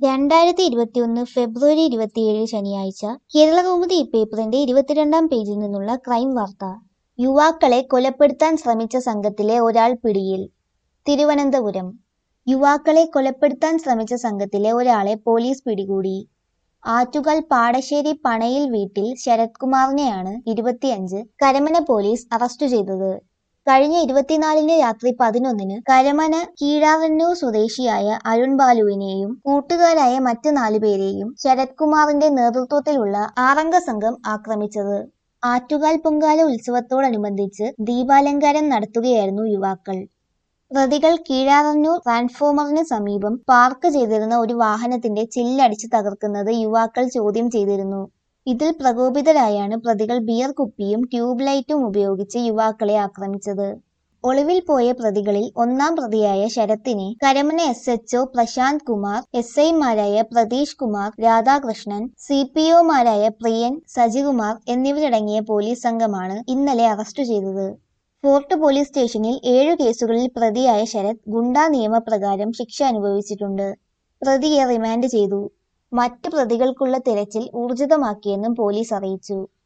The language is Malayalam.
രണ്ടായിരത്തി ഇരുപത്തിയൊന്ന് ഫെബ്രുവരി ഇരുപത്തിയേഴ് ശനിയാഴ്ച കേരളകൗമുദി പേപ്പറിന്റെ ഇരുപത്തിരണ്ടാം പേജിൽ നിന്നുള്ള ക്രൈം വാർത്ത യുവാക്കളെ കൊലപ്പെടുത്താൻ ശ്രമിച്ച സംഘത്തിലെ ഒരാൾ പിടിയിൽ തിരുവനന്തപുരം യുവാക്കളെ കൊലപ്പെടുത്താൻ ശ്രമിച്ച സംഘത്തിലെ ഒരാളെ പോലീസ് പിടികൂടി ആറ്റുകാൽ പാടശ്ശേരി പണയിൽ വീട്ടിൽ ശരത് കുമാറിനെയാണ് ഇരുപത്തിയഞ്ച് കരമന പോലീസ് അറസ്റ്റ് ചെയ്തത് കഴിഞ്ഞ ഇരുപത്തിനാലിന് രാത്രി പതിനൊന്നിന് കരമന കീഴാവന്നൂർ സ്വദേശിയായ അരുൺ ബാലുവിനെയും കൂട്ടുകാരായ മറ്റ് നാലുപേരെയും ശരത് കുമാറിന്റെ നേതൃത്വത്തിലുള്ള ആറംഗ സംഘം ആക്രമിച്ചത് ആറ്റുകാൽ പൊങ്കാല ഉത്സവത്തോടനുബന്ധിച്ച് ദീപാലങ്കാരം നടത്തുകയായിരുന്നു യുവാക്കൾ പ്രതികൾ കീഴാറന്നൂർ ട്രാൻസ്ഫോമറിന് സമീപം പാർക്ക് ചെയ്തിരുന്ന ഒരു വാഹനത്തിന്റെ ചില്ലടിച്ച് തകർക്കുന്നത് യുവാക്കൾ ചോദ്യം ചെയ്തിരുന്നു ഇതിൽ പ്രകോപിതരായാണ് പ്രതികൾ ബിയർ കുപ്പിയും ട്യൂബ് ലൈറ്റും ഉപയോഗിച്ച് യുവാക്കളെ ആക്രമിച്ചത് ഒളിവിൽ പോയ പ്രതികളിൽ ഒന്നാം പ്രതിയായ ശരത്തിനെ Karamana S H O Prashanth Kumar S ഐമാരായ പ്രതീഷ് കുമാർ രാധാകൃഷ്ണൻ സി പി ഒമാരായ പ്രിയൻ സജികുമാർ എന്നിവരടങ്ങിയ പോലീസ് സംഘമാണ് ഇന്നലെ അറസ്റ്റ് ചെയ്തത് ഫോർട്ട് പോലീസ് സ്റ്റേഷനിൽ ഏഴു കേസുകളിൽ പ്രതിയായ ശരത് ഗുണ്ടാ നിയമപ്രകാരം ശിക്ഷ അനുഭവിച്ചിട്ടുണ്ട് പ്രതിയെ റിമാൻഡ് ചെയ്തു മറ്റ് പ്രതികൾക്കുള്ള തിരച്ചിൽ ഊർജിതമാക്കിയെന്നും പോലീസ് അറിയിച്ചു